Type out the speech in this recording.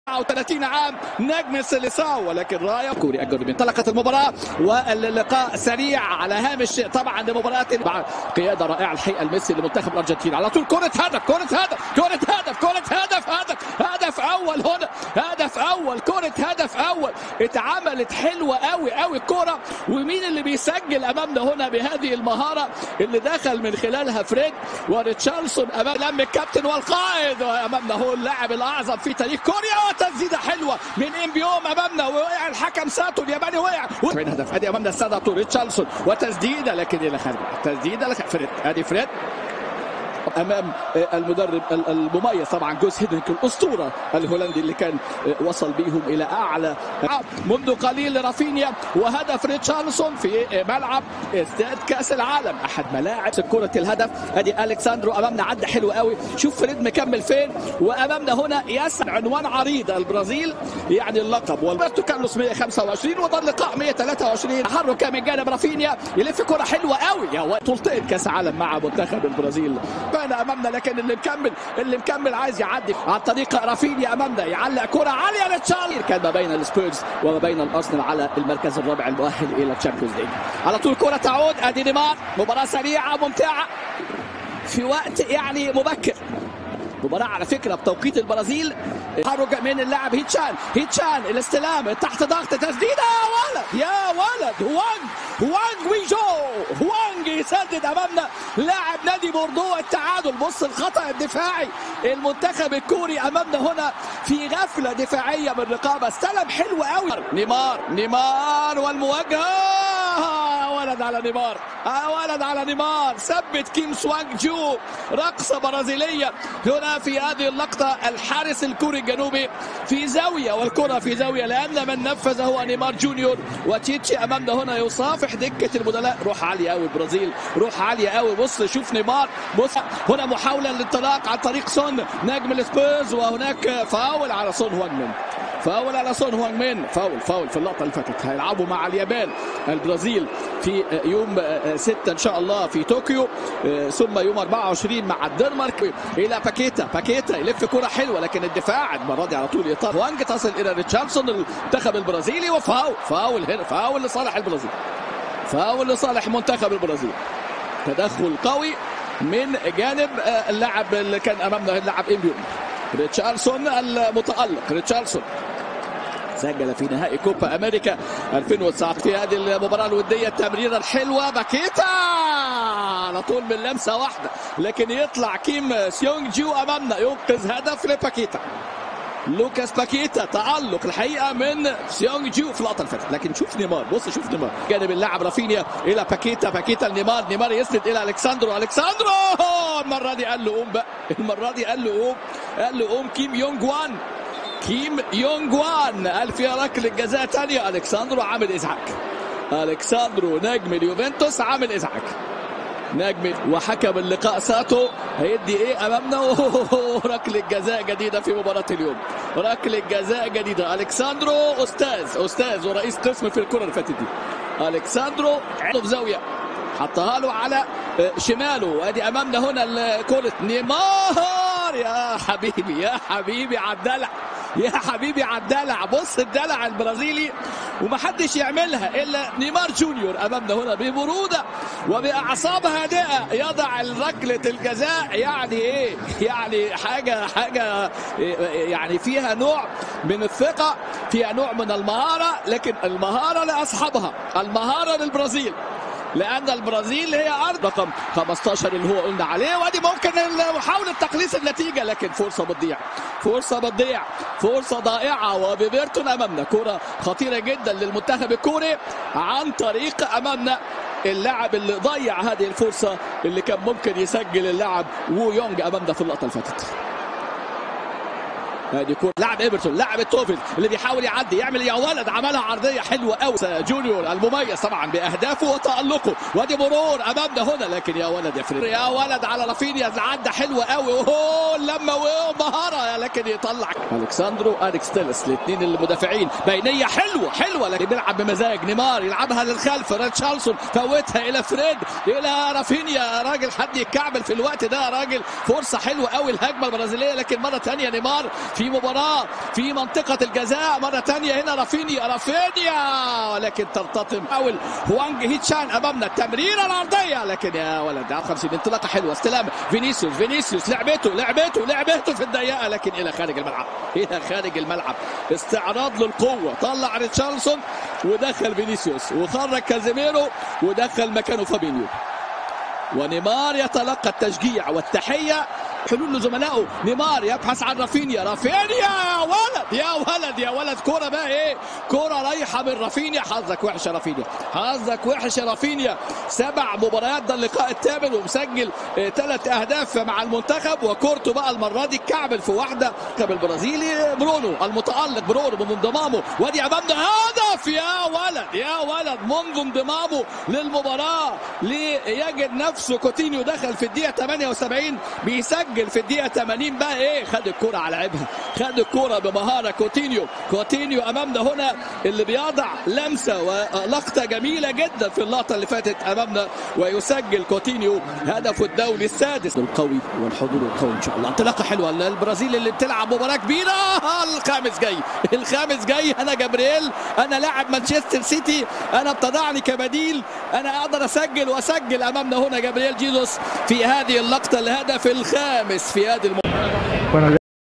30 عام نجم سيليساو ولكن رايا كوري الجنوبي انطلقت المباراة واللقاء سريع على هامش طبعا لمباراة بعد قيادة رائعة الحقيقة الميسي لمنتخب الأرجنتين على طول كرة هدف كرة هدف كرة هدف كرة هدف هدف هدف أول هنا هدف أول كرة هدف أول اتعملت حلوة قوي قوي الكرة ومين اللي بيسجل أمامنا هنا بهذه المهارة اللي دخل من خلالها فريد وريتشارلسون أمام لم الكابتن والقائد أمامنا هو اللاعب الأعظم في تاريخ كوريا وتسديدة حلوة من إمبيوم أمامنا ووقع الحكم ساتو الياباني وقع وين هدف ادي امامنا السادة ريتشارلسون وتسديده لكن الى خارج تسديده لك فريد ادي فريد امام المدرب المميز طبعا جوز هيدريك الاسطوره الهولندي اللي كان وصل بيهم الى اعلى منذ قليل رافينيا وهدف ريتشارلسون في ملعب استاد كاس العالم احد ملاعب كره الهدف ادي الكساندرو امامنا عدى حلو قوي شوف فريد مكمل فين وامامنا هنا يسعى عنوان عريض البرازيل يعني اللقب والبرتو كارلوس 125 وده اللقاء 123 تحرك من جانب رافينيا يلف كره حلوه قوي يا طولتين كاس عالم مع منتخب البرازيل بان امامنا لكن اللي مكمل اللي مكمل عايز يعدي عن طريق رافينيا امامنا يعلق كره عاليه لتشارلي كان ما بين السبيرز وما بين الارسنال على المركز الرابع المؤهل الى الشامبيونز ليج على طول كره تعود ادي نيمار مباراه سريعه ممتعه في وقت يعني مبكر مباراة على فكرة بتوقيت البرازيل تحرك من اللاعب هيتشان هيتشان الاستلام تحت ضغط تسديدة يا ولد يا ولد هوانج هوانج ويجو هوانج يسدد امامنا لاعب نادي بوردو التعادل بص الخطأ الدفاعي المنتخب الكوري امامنا هنا في غفلة دفاعية من الرقابة استلم حلو قوي نيمار نيمار والمواجهة ولد على نيمار ولد على نيمار ثبت كيم سوانج جو رقصة برازيلية هنا في هذه اللقطة الحارس الكوري الجنوبي في زاوية والكرة في زاوية لأن من نفذ هو نيمار جونيور وتيتشي أمامنا هنا يصافح دكة البدلاء روح عالية قوي البرازيل روح عالية قوي بص شوف نيمار بص هنا محاولة للانطلاق عن طريق سون نجم السبيرز وهناك فاول على سون هوان من فاول على سون هوان من فاول فاول في اللقطة اللي فاتت هيلعبوا مع اليابان البرازيل في يوم 6 ان شاء الله في طوكيو ثم يوم 24 مع الدنمارك الى باكيتا باكيتا يلف كره حلوه لكن الدفاع المره دي على طول ايطاليا وانج تصل الى ريتشاردسون المنتخب البرازيلي وفاول فاول هنا فاول لصالح البرازيل فاول لصالح منتخب البرازيل تدخل قوي من جانب اللاعب اللي كان امامنا اللاعب امبيو ريتشاردسون المتالق ريتشاردسون سجل في نهائي كوبا امريكا 2009 في هذه المباراه الوديه التمريره الحلوه باكيتا على طول من لمسه واحده لكن يطلع كيم سيونج جيو امامنا ينقذ هدف لباكيتا لوكاس باكيتا تألق الحقيقة من سيونج جيو في اللقطة اللي فاتت لكن شوف نيمار بص شوف نيمار جانب اللاعب رافينيا إلى باكيتا باكيتا لنيمار نيمار يسند إلى ألكساندرو ألكساندرو المرة دي قال له قوم بقى المرة دي قال له قوم قال له قوم كيم يونج وان كيم يونج وان قال فيها ركله جزاء ثانيه الكساندرو عامل ازعاج الكساندرو نجم اليوفنتوس عامل ازعاج نجم وحكم اللقاء ساتو هيدي ايه امامنا ركله جزاء جديده في مباراه اليوم ركله جزاء جديده الكساندرو استاذ استاذ ورئيس قسم في الكره اللي فاتت دي الكساندرو عنده في زاويه حطها له على شماله وادي امامنا هنا كره نيمار يا حبيبي يا حبيبي على الدلع يا حبيبي على الدلع بص الدلع البرازيلي ومحدش يعملها الا نيمار جونيور امامنا هنا ببروده وباعصاب هادئه يضع ركله الجزاء يعني ايه يعني حاجه حاجه يعني فيها نوع من الثقه فيها نوع من المهاره لكن المهاره لاصحابها المهاره للبرازيل لان البرازيل هي ارض رقم 15 اللي هو قلنا عليه وادي ممكن محاوله تقليص النتيجه لكن فرصه بتضيع فرصه بتضيع فرصه ضائعه وبيبرتون امامنا كره خطيره جدا للمنتخب الكوري عن طريق امامنا اللاعب اللي ضيع هذه الفرصه اللي كان ممكن يسجل اللاعب وو يونج امامنا في اللقطه اللي فاتت هذه كوره لاعب ايفرتون لاعب التوفل اللي بيحاول يعدي يعمل يا ولد عملها عرضيه حلوه قوي جونيور المميز طبعا باهدافه وتالقه وادي مرور امامنا هنا لكن يا ولد يا فريد يا ولد على رافينيا عدى حلوه قوي اوه لما مهاره لكن يطلع الكساندرو اريكس تيلس الاثنين المدافعين بينيه حلوه حلوه لكن بيلعب بمزاج نيمار يلعبها للخلف ريتشارلسون فوتها الى فريد الى رافينيا يا راجل حد يتكعبل في الوقت ده يا راجل فرصه حلوه قوي الهجمه البرازيليه لكن مره ثانيه نيمار في مباراه في منطقه الجزاء مره ثانيه هنا رافينيا رافينيا ولكن ترتطم حاول هوانج هيتشان امامنا التمريره العرضيه لكن يا ولد 50 انطلاقه حلوه استلام فينيسيوس فينيسيوس لعبته لعبته لعبته في الضيقه لكن الى خارج الملعب الى خارج الملعب استعراض للقوه طلع ريتشارلسون ودخل فينيسيوس وخرج كازيميرو ودخل مكانه فابينيو ونيمار يتلقى التشجيع والتحيه حلول لزملائه نيمار يبحث عن رافينيا رافينيا يا ولد يا ولد يا ولد كوره بقى ايه كوره رايحه من رافينيا حظك وحش يا رافينيا حظك وحش يا رافينيا سبع مباريات ده اللقاء الثامن ومسجل ثلاث اه اهداف مع المنتخب وكورته بقى المره دي كعبل في واحده كاب البرازيلي برونو المتالق برونو من انضمامه وادي امامنا هدف يا ولد يا ولد منذ انضمامه للمباراه ليجد نفسه كوتينيو دخل في الدقيقه 78 بيسجل سجل في الدقيقة 80 بقى ايه خد الكرة على عيبها خد الكرة بمهارة كوتينيو كوتينيو امامنا هنا اللي بيضع لمسة ولقطة جميلة جدا في اللقطة اللي فاتت امامنا ويسجل كوتينيو هدفه الدولي السادس القوي والحضور القوي ان شاء الله انطلاقة حلوة البرازيل اللي بتلعب مباراة كبيرة الخامس جاي الخامس جاي انا جبريل انا لاعب مانشستر سيتي انا بتضعني كبديل انا اقدر اسجل واسجل امامنا هنا جبريل جيزوس في هذه اللقطة الهدف الخامس الخامس في هذه المباراة